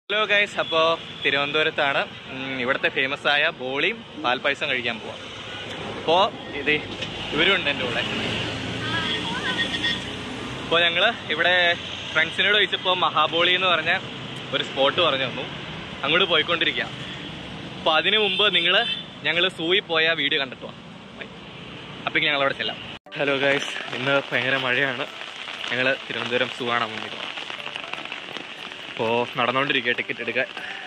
Hello guys അപ്പോൾ തിരുവനന്തപുരത്താണ് ഉം, ഇവിടുത്തെ ഫേമസ് ആയ ബോളിയും പാൽപ്പായസം കഴിക്കാൻ പോവാം അപ്പോൾ ഇത് ഇവരുണ്ട് എൻ്റെ കൂടെ അപ്പോൾ ഞങ്ങൾ ഇവിടെ ഫ്രണ്ട്സിനോട് ചോദിച്ചപ്പോൾ മഹാബോളി എന്ന് പറഞ്ഞ ഒരു സ്പോട്ട് പറഞ്ഞു തന്നു അങ്ങോട്ട് പോയിക്കൊണ്ടിരിക്കുക അപ്പോൾ അതിനു മുമ്പ് നിങ്ങൾ ഞങ്ങൾ സൂയി പോയ വീഡിയോ കണ്ടിട്ട് വാ അപ്പം ഞങ്ങൾ അവിടെ ചെല്ലാം ഹലോ ഗൈസ് ഇന്ന് ഭയങ്കര മഴയാണ് ഞങ്ങൾ തിരുവനന്തപുരം സൂ കാണാൻ വേണ്ടി അപ്പോൾ നടന്നുകൊണ്ടിരിക്കുക ടിക്കറ്റ് എടുക്കാൻ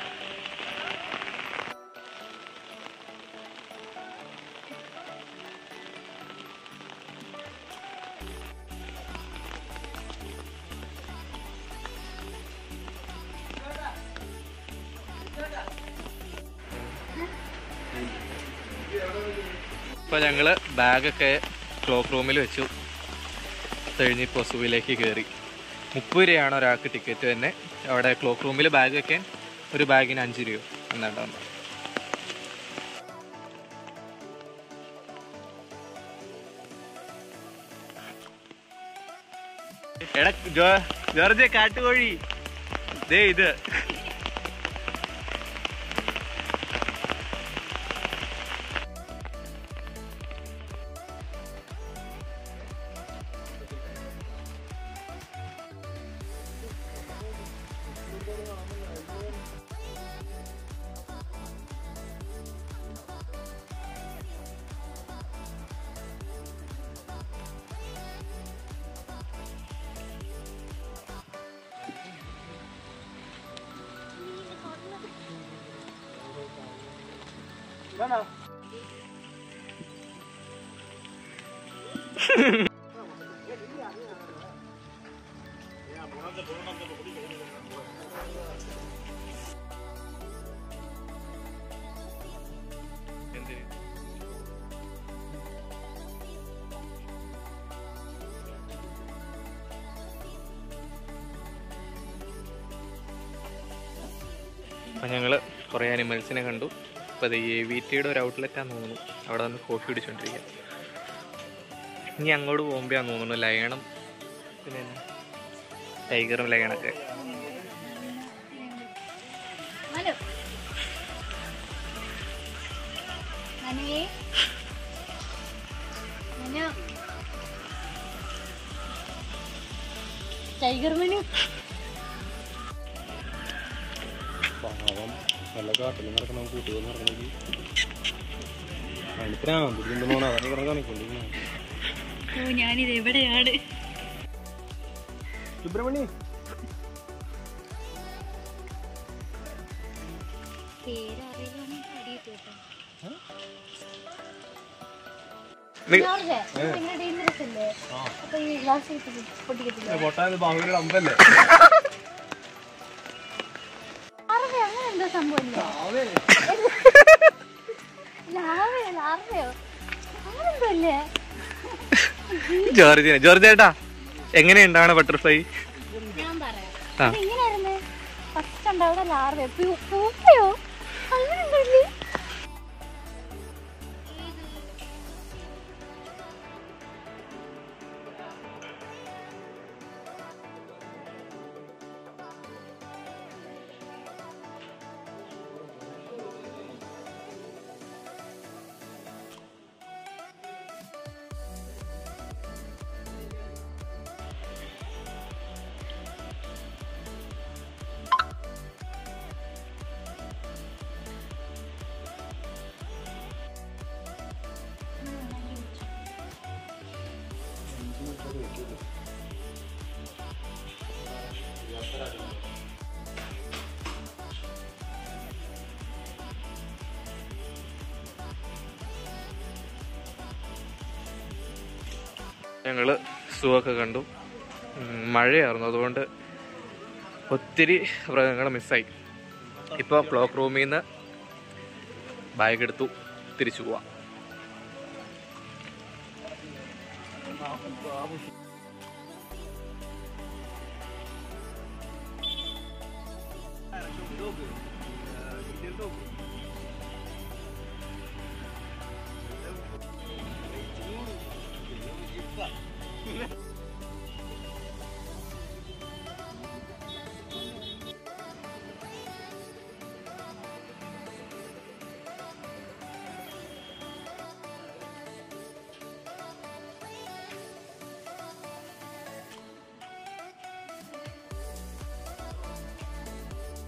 ഇപ്പോൾ ഞങ്ങൾ ബാഗൊക്കെ ക്ലോക്ക് റൂമിൽ വെച്ചു കഴിഞ്ഞ് ഇപ്പോൾ സൂവിലേക്ക് കയറി മുപ്പത് രൂപയാണ് ഒരാൾക്ക് ടിക്കറ്റ് തന്നെ അവിടെ ക്ലോക്ക് റൂമിൽ ബാഗ് വെക്കാൻ ഒരു ബാഗിന് അഞ്ച് രൂപ എന്നാണ്ടാവും എടാ ജോ ജോർജ് കാട്ടുകോഴി ദേ ഇത് എന്തിന് അപ്പം ഞങ്ങൾ കുറേ അനിമൽസിനെ കണ്ടു അപ്പോൾ അത് എ വി ടിയുടെ ഒരു ഔട്ട്ലെറ്റാന്ന് തോന്നുന്നു അവിടെ വന്ന് കോഫി കുടിച്ചോണ്ടിരിക്കുക ഇനി അങ്ങോട്ട് പോകുമ്പോഴാന്ന് തോന്നുന്നു ലയണം പിന്നെ ടൈഗറും ലയണൊക്കെ മനു മനുവേ മനു ടൈഗർ മനു പാവം നല്ല കാട്ടിൽ നടക്കണം കൂട്ടുകൾ നടക്കണമെങ്കിൽ അതിന് പ്രാന്ത് പിടിക്കുന്നോണം അതാണ് ഇവിടെ കാണിക്കൊണ്ടിരിക്കുന്നത് ഓ ഞാനിത് എവിടെയാണ് സുബ്രഹ്മണി പേരറിയാൻ പാടിയിട്ട് കേട്ടോ നി- ജോർജ്, ഇത് ഭയങ്കര dangerous അല്ലേ? അപ്പൊ ഈ glass ഇട്ട് പൊട്ടിക്കത്തില്ലേ? പൊട്ടാൻ ബാഹുബലിയുടെ അമ്പല്ലേ ലാർവയോ? അങ്ങനെ എന്തോ സംഭവമില്ലേ? ലാർവയോ? ലാർവയോ? അങ്ങനെ എന്തോ ഇല്ലേ? ജോർജിനെ ജോർജ് ചേട്ടാ എങ്ങനെയുണ്ടാണ് ബട്ടർഫ്ലൈ ഞാൻ പറയാം. ആ. ഇത് എങ്ങനെയായിരുന്നു? First ഉണ്ടാവുക ലാർവയോ? പൂ- പൂപ്പയോ? അങ്ങനെ എന്തോ ഇല്ലേ? ഞങ്ങൾ സൂ ഒക്കെ കണ്ടു ഉം, മഴയായിരുന്നു അതുകൊണ്ട് ഒത്തിരി മൃഗങ്ങൾ മിസ്സായി ഇപ്പോൾ ക്ലോക്ക് റൂമിൽ നിന്ന് ബാഗ് എടുത്തു തിരിച്ചു പോവാം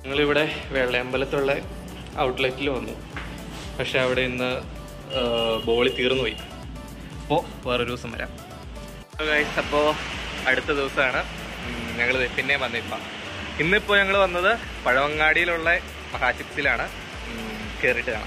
ഞങ്ങളിവിടെ വെള്ളയമ്പലത്തുള്ള ഔട്ട്ലെറ്റിൽ വന്നു പക്ഷെ അവിടെ ഇന്ന് ബോളി തീർന്നു പോയി അപ്പോൾ വേറൊരു ദിവസം വരാം ഗൈസ് അപ്പോൾ അടുത്ത ദിവസമാണ് ഞങ്ങൾ പിന്നെയും വന്നിപ്പം ഇന്നിപ്പോൾ ഞങ്ങൾ വന്നത് പഴവങ്ങാടിയിലുള്ള മഹാചിപ്സിലാണ് കയറിയിട്ട് കാണാം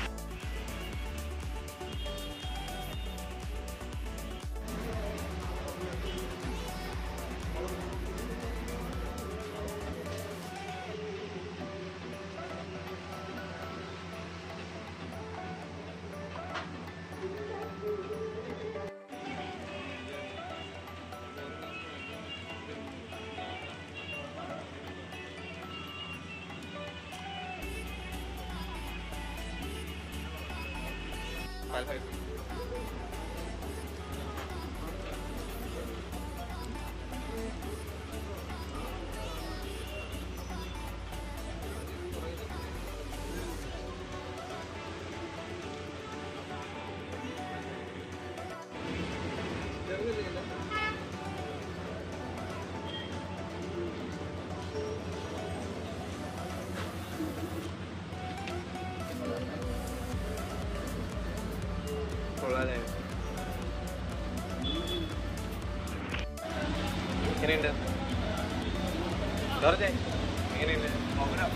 കൊള്ളാല്ലേ എങ്ങനെയുണ്ട് ജോർജേ എങ്ങനെയുണ്ട് മൗനം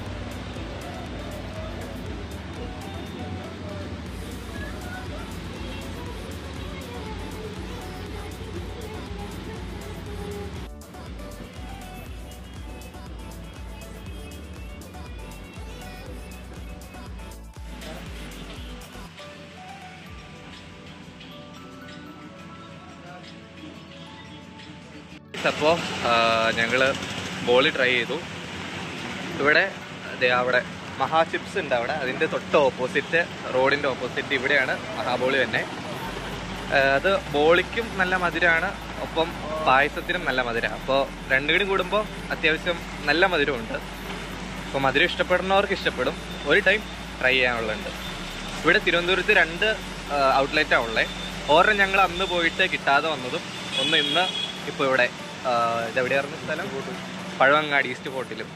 അപ്പോൾ ഞങ്ങൾ ബോളി ട്രൈ ചെയ്തു ഇവിടെ ദേ അവിടെ മഹാ ചിപ്സ് ഉണ്ട് അവിടെ അതിൻ്റെ തൊട്ട് ഓപ്പോസിറ്റ് റോഡിൻ്റെ ഓപ്പോസിറ്റ് ഇവിടെയാണ് മഹാബോളി തന്നെ ആ, അത് ബോളിക്കും നല്ല മധുരമാണ് ഒപ്പം പായസത്തിനും നല്ല മധുരമാണ് അപ്പോൾ രണ്ടും കൂടി കൂടുമ്പോൾ അത്യാവശ്യം നല്ല മധുരമുണ്ട് അപ്പോൾ മധുരം ഇഷ്ടപ്പെടുന്നവർക്ക് ഇഷ്ടപ്പെടും ഒരു ടൈം ട്രൈ ചെയ്യാനുള്ളതുണ്ട് ഇവിടെ തിരുവനന്തപുരത്ത് രണ്ട് ഔട്ട്ലെറ്റാണ് ഉള്ളത് ഒരെണ്ണം ഞങ്ങൾ അന്ന് പോയിട്ട് കിട്ടാതെ വന്നതും ഒന്ന് ഇന്ന് ഇപ്പോൾ ഇവിടെ ആ, ഇതെവിടെയായിരുന്നു സ്ഥലം പഴവങ്ങാടി ഈസ്റ്റ് ഫോർട്ടിലും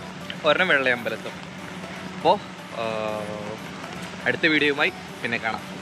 ഒരെണ്ണം വെള്ളയമ്പലത്തും അപ്പോൾ അടുത്ത വീഡിയോയുമായി പിന്നെ കാണാം